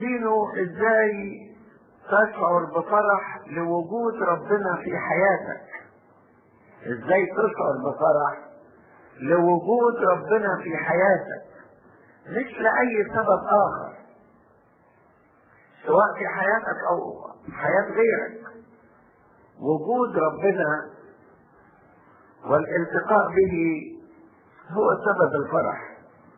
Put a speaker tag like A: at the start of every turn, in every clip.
A: دينه ازاي تشعر بفرح لوجود ربنا في حياتك ازاي تشعر بفرح لوجود ربنا في حياتك مش لأي سبب آخر سواء في حياتك أو حياة غيرك وجود ربنا والالتقاء به هو سبب الفرح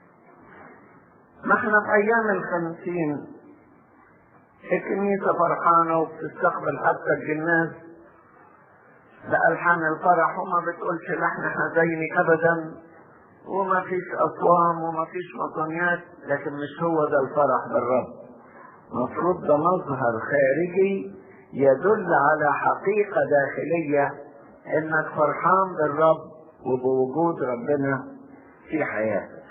A: ما احنا في ايام الخمسين الكنيسة فرحانة وبتستقبل حتى الجناز بألحان الفرح وما بتقولش لحن حزيني أبدا وما فيش أصوام وما فيش مطنيات لكن مش هو ده الفرح بالرب مفروض ده مظهر خارجي يدل على حقيقة داخلية انك فرحان بالرب وبوجود ربنا في حياتك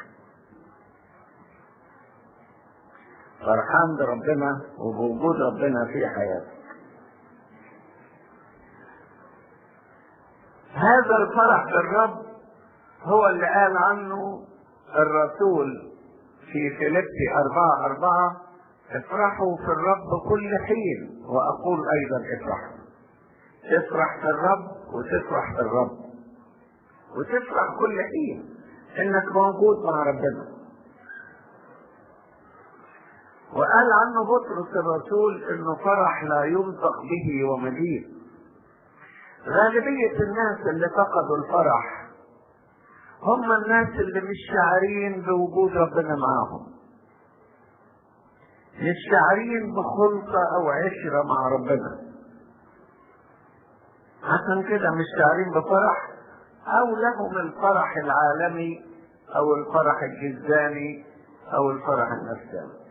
A: فرحان بربنا وبوجود ربنا في حياتك هذا الفرح بالرب هو اللي قال عنه الرسول في فيليبي أربعة أربعة افرحوا في الرب كل حين وأقول أيضا افرحوا تفرح في الرب وتفرح في الرب وتفرح كل حين انك موجود مع ربنا وقال عنه بطرس الرسول انه فرح لا ينطق به ومجيد غالبية الناس اللي فقدوا الفرح هم الناس اللي مش شاعرين بوجود ربنا معاهم مش شاعرين بخلطة او عشرة مع ربنا عشان كده مش شاعرين بفرح او لهم الفرح العالمي او الفرح الجزاني او الفرح النفساني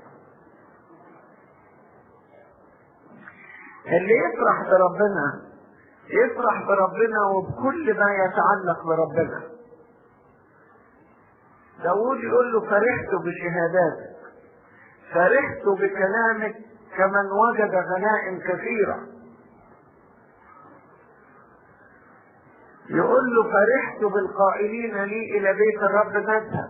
A: اللي يفرح بربنا يفرح بربنا وبكل ما يتعلق بربنا داود يقول له فرحت بشهاداتك فرحت بكلامك كمن وجد غنائم كثيره يقول له فرحت بالقائلين لي الى بيت الرب نذهب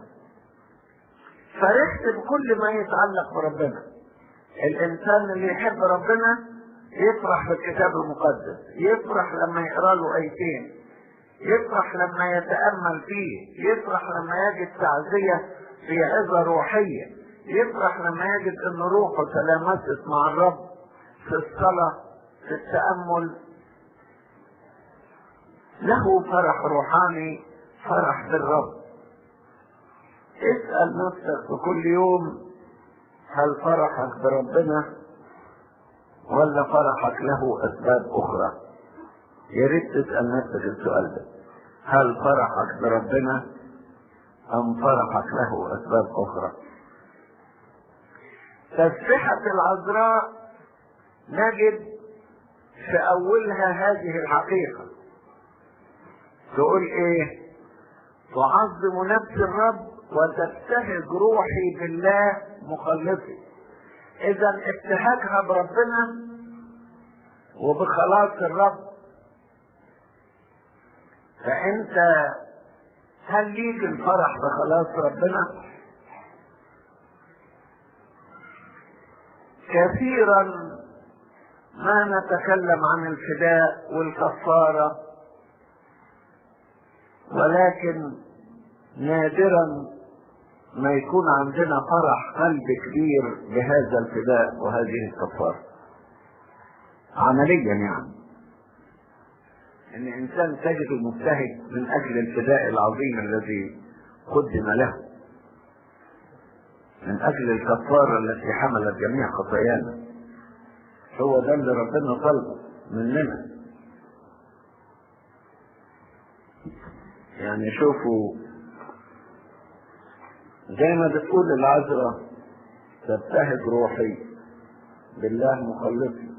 A: فرحت بكل ما يتعلق بربنا الانسان اللي يحب ربنا يفرح بالكتاب المقدس يفرح لما يقرا له ايتين يفرح لما يتامل فيه يفرح لما يجد تعزيه في عظه روحيه يفرح لما يجد ان روحه تلامست مع الرب في الصلاه في التامل له فرح روحاني فرح بالرب اسأل نفسك في كل يوم هل فرحك بربنا ولا فرحك له أسباب أخرى يا ريت تسأل نفسك السؤال ده هل فرحك بربنا أم فرحك له أسباب أخرى تسبحة العذراء نجد في أولها هذه الحقيقة تقول ايه تعظم نفس الرب وتبتهج روحي بالله مخلصي اذا ابتهاجها بربنا وبخلاص الرب فانت هل ليك الفرح بخلاص ربنا كثيرا ما نتكلم عن الفداء والكفاره ولكن نادرا ما يكون عندنا فرح قلب كبير بهذا الفداء وهذه الكفارة عمليا يعني ان انسان تجده مبتهج من اجل الفداء العظيم الذي قدم له من اجل الكفارة التي حملت جميع خطايانا هو ده اللي ربنا طلبه مننا يعني شوفوا زي ما بتقول العذراء تبتهج روحي بالله مخلصي